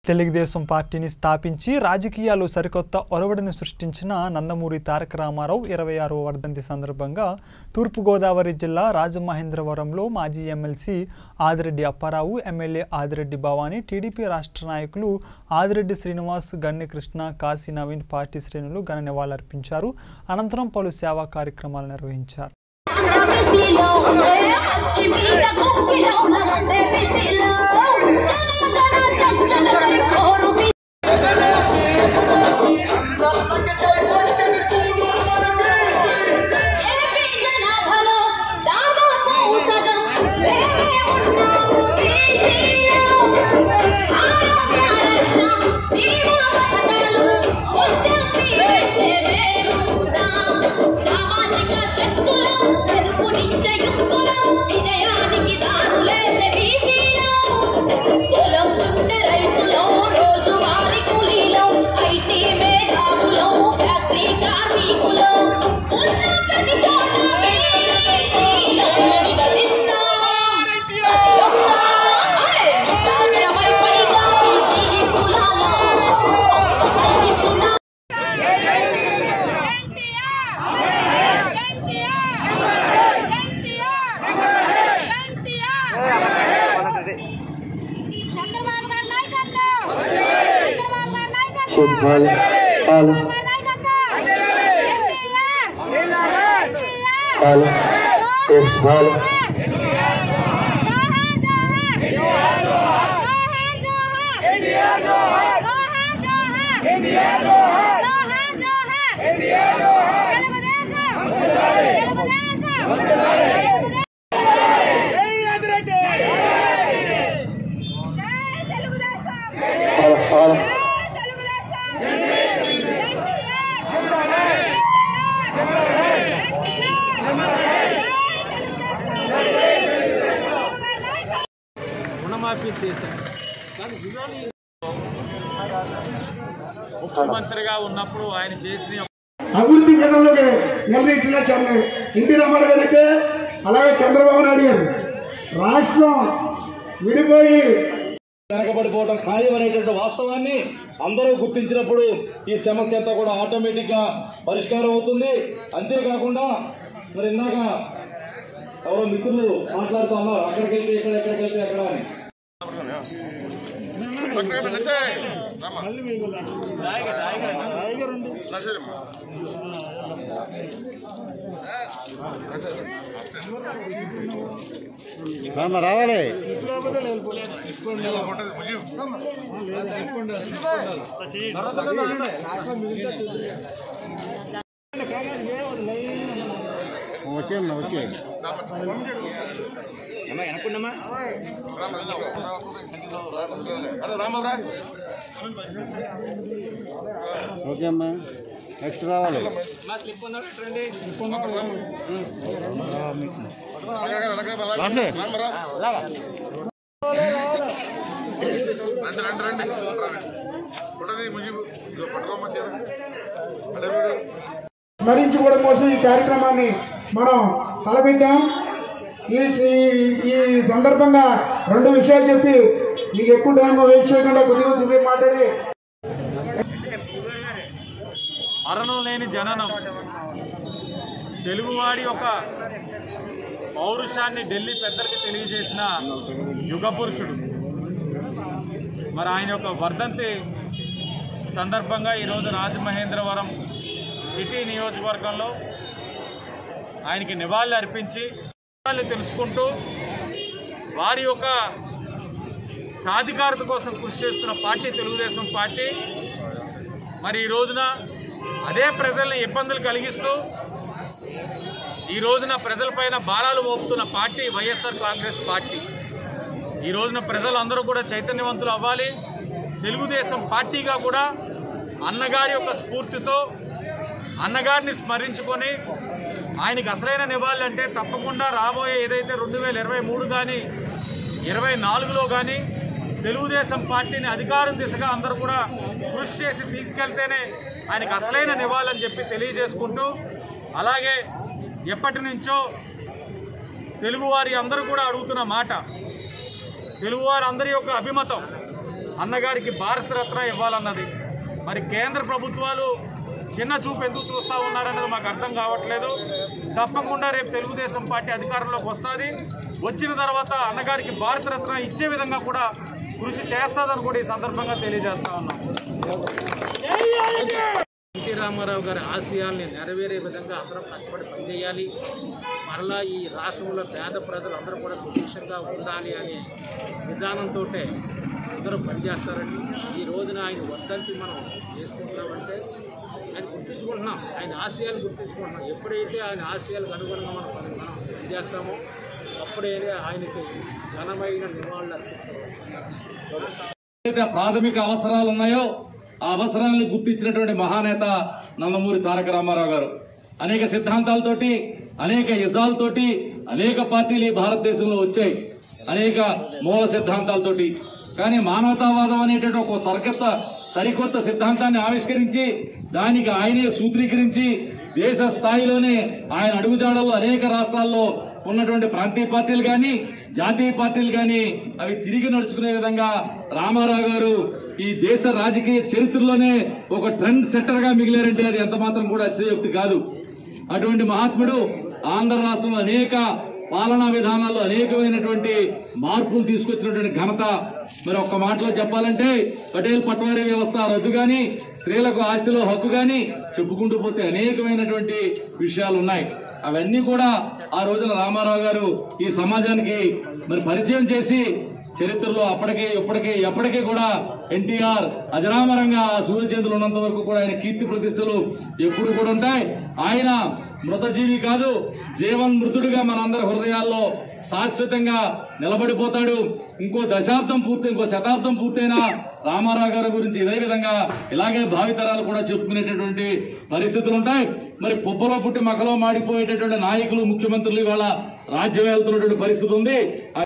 తెలుగుదేశం పార్టీని స్థాపించి రాజకీయాలు సరికొత్త ఒరవడిని సృష్టించిన నందమూరి తారక రామారావు ఇరవై ఆరవ వర్ధంతి సందర్భంగా తూర్పుగోదావరి జిల్లా రాజమహేంద్రవరంలో మాజీ MLC Adireddy Apparao MLA Adireddy Bhavani TDP రాష్ట్ర నాయకులు ఆదిరెడ్డి శ్రీనివాస్ గన్ని కృష్ణ కాశీ నవీన్ పార్టీ శ్రేణులు ఘన నివాళులర్పించారు అనంతరం పలు సేవా కార్యక్రమాలు నిర్వహించారు మిసిలో అక్కి మీద గుంగిలో నవ్వే మిసిలో జన జన జన కోరు ఏపీ జనాభాలో దాదాపు సగం వేరే ఉన్నాము బీసీలో. ఆరోగ్యాలన్నా బీమా పథకాలు వడ్డీ వేస్తే వేరున్నాం. సామాజిక శక్తులు తెలుపునిచ్చే యుక్తులు విజయానికి దారులేసే బీసీలో. పొలం దున్నే రైతులో, రోజువారీ కూలీలో, ఐటీ మేధావులో, ఫ్యాక్టరీ కార్మికులో, ఉన్న ప్రతి చోట బీసీలో నివసిస్తాం. ప్రతి ఒక్క అరే, నూట ఇరవై పైగా బీసీ కులాల్లో ఒక్కొక్కరిస్తున్నా చంద్రబాబు గారి నాయకత్వం చంద్రబాబు గారి నాయకత్వం పాలు పాలు పాలు ఎస్ పాలు పాలు పాలు రుణమాఫీ చేశారు కానీ విధానం ముఖ్యమంత్రిగా ఉన్నప్పుడు ఆయన చేసిన అభివృద్ధి పథంలోకి నిలబెట్టిన చంద్ర ఎన్టీ రామారావు గారు అయితే అలాగే చంద్రబాబు నాయుడు గారు రాష్ట్రం విడిపోయి వెనకబడిపోవడం ఖాయం అనేటువంటి వాస్తవాన్ని అందరూ గుర్తించినప్పుడు ఈ సమస్య అంతా కూడా ఆటోమేటిక్ గా పరిష్కారం అవుతుంది అంతేకాకుండా మరి ఇందాక ఎవరో మిత్రులు మాట్లాడుతూ ఉన్నారు అక్కడికి వెళ్తే ఇక్కడ ఎక్కడికి వెళ్తే ఎక్కడ అని రావాలి వచ్చేయండి వచ్చేయండి ఓకే అమ్మా నెక్స్ట్ రావాలి స్మరించుకోవడం కోసం ఈ కార్యక్రమాన్ని మనం తలపెట్టాం ఈ ఈ- ఈ సందర్భంగా రెండు విషయాలు చెప్పి మీకు ఎక్కువ టైం వేస్ట్ చేయకుండా కొద్దిగా చెప్పి మాట్లాడి మరణం లేని జననం తెలుగువాడి యొక్క పౌరుషాన్ని ఢిల్లీ పెద్దలకి తెలియజేసిన యుగ పురుషుడు మరి ఆయన యొక్క వర్ధంతి సందర్భంగా ఈరోజు రాజమహేంద్రవరం సిటీ నియోజకవర్గంలో ఆయనకి నివాళులు అర్పించి విషయాలు తెలుసుకుంటూ వారి యొక్క సాధికారత కోసం కృషి చేస్తున్న పార్టీ తెలుగుదేశం పార్టీ మరి ఈ రోజున అదే ప్రజల్ని ఇబ్బందులు కలిగిస్తూ ఈ రోజున ప్రజలపైన భారాలు మోపుతున్న పార్టీ వైఎస్ఆర్ కాంగ్రెస్ పార్టీ ఈ రోజున ప్రజలందరూ కూడా చైతన్యవంతులు అవ్వాలి తెలుగుదేశం పార్టీగా కూడా అన్నగారి యొక్క స్ఫూర్తితో అన్నగారిని స్మరించుకొని ఆయనకి అసలైన నివాళులు అంటే తప్పకుండా రాబోయే ఏదైతే రెండు వేల ఇరవై మూడు కానీ ఇరవై నాలుగులో కానీ తెలుగుదేశం పార్టీని అధికారం దిశగా అందరూ కూడా కృషి చేసి తీసుకెళ్తేనే ఆయనకు అసలైన నివాళులని చెప్పి తెలియజేసుకుంటూ అలాగే ఎప్పటి నుంచో తెలుగువారి అందరూ కూడా అడుగుతున్న మాట తెలుగువారి అందరి యొక్క అభిమతం అన్నగారికి భారత రత్న ఇవ్వాలన్నది మరి కేంద్ర ప్రభుత్వాలు చిన్న చూపు ఎందుకు చూస్తూ ఉన్నారన్నది మాకు అర్థం కావట్లేదు తప్పకుండా రేపు తెలుగుదేశం పార్టీ అధికారంలోకి వస్తుంది వచ్చిన తర్వాత అన్నగారికి భారత రత్న ఇచ్చే విధంగా కూడా కృషి చేస్తాదని కూడా ఈ సందర్భంగా తెలియజేస్తా ఉన్నాం ఎన్టీ రామారావు గారి ఆశయాల్ని నెరవేరే విధంగా అందరం కష్టపడి పనిచేయాలి మరలా ఈ రాష్ట్రంలో పేద ప్రజలు అందరూ కూడా సుభిక్షంగా ఉండాలి అనే విధానంతో అందరూ పనిచేస్తారండి ఈ రోజున ఆయన వర్ధంతి మనం చేసుకుంటున్నామంటే ఆయన గుర్తించుకుంటున్నాం ఆయన ఆశయాలు గుర్తించుకుంటున్నాం ఎప్పుడైతే ఆయన ఆశయాలకు అనుగుణంగా మనం పని- మనం పనిచేస్తామో అప్పుడే ఆయనకి ఘనమైన నివాళులు అర్పిస్తాం ఏదైతే ప్రాథమిక అవసరాలు ఉన్నాయో ఆ అవసరాలను గుర్తించినటువంటి మహానేత నందమూరి తారక రామారావు గారు అనేక సిద్ధాంతాలతోటి అనేక యజాలతోటి అనేక పార్టీలు ఈ భారతదేశంలో వచ్చాయి అనేక మూల సిద్ధాంతాలతోటి కానీ మానవతావాదం అనేటువంటి ఒక సరికొత్త సరికొత్త సిద్ధాంతాన్ని ఆవిష్కరించి దానికి ఆయనే సూత్రీకరించి దేశ స్థాయిలోనే ఆయన అడుగుజాడల్లో అనేక రాష్ట్రాల్లో ఉన్నటువంటి ప్రాంతీయ పార్టీలు కానీ జాతీయ పార్టీలు కానీ అవి తిరిగి నడుచుకునే విధంగా రామారావు గారు ఈ దేశ రాజకీయ చరిత్రలోనే ఒక ట్రెండ్ సెట్టర్ గా మిగిలారంటే అది ఎంత మాత్రం కూడా అతిశయోక్తి కాదు అటువంటి మహాత్ముడు ఆంధ్ర రాష్ట్రంలో అనేక పాలనా విధానాల్లో అనేకమైనటువంటి మార్పులు తీసుకొచ్చినటువంటి ఘనత మరి ఒక్క మాటలో చెప్పాలంటే పటేల్ పట్వారీ వ్యవస్థ రద్దు గాని స్త్రీలకు ఆస్తిలో హక్కు గాని చెప్పుకుంటూ పోతే అనేకమైనటువంటి విషయాలు ఉన్నాయి అవన్నీ కూడా ఆ రోజున రామారావు గారు ఈ సమాజానికి మరి పరిచయం చేసి చరిత్రలో అప్పటికే ఇప్పటికే ఎప్పటికీ కూడా ఎన్టీఆర్ అజరామరంగా ఆ సూర్య చేతులు ఉన్నంత వరకు కూడా ఆయన కీర్తి ప్రతిష్టలు ఎప్పుడు కూడా ఉంటాయి ఆయన మృతజీవి కాదు జీవన్ మృతుడిగా మనందరి హృదయాల్లో శాశ్వతంగా నిలబడిపోతాడు ఇంకో దశాబ్దం పూర్తి ఇంకో శతాబ్దం పూర్తయినా రామారావు గారి గురించి ఇదే విధంగా ఇలాగే భావితరాలు కూడా చెప్పుకునేటటువంటి పరిస్థితులు ఉంటాయి మరి పుప్పలో పుట్టి మకలో మాడిపోయేటటువంటి నాయకులు ముఖ్యమంత్రులు ఇవాళ రాజ్యం వెళ్తున్నటువంటి పరిస్థితి ఉంది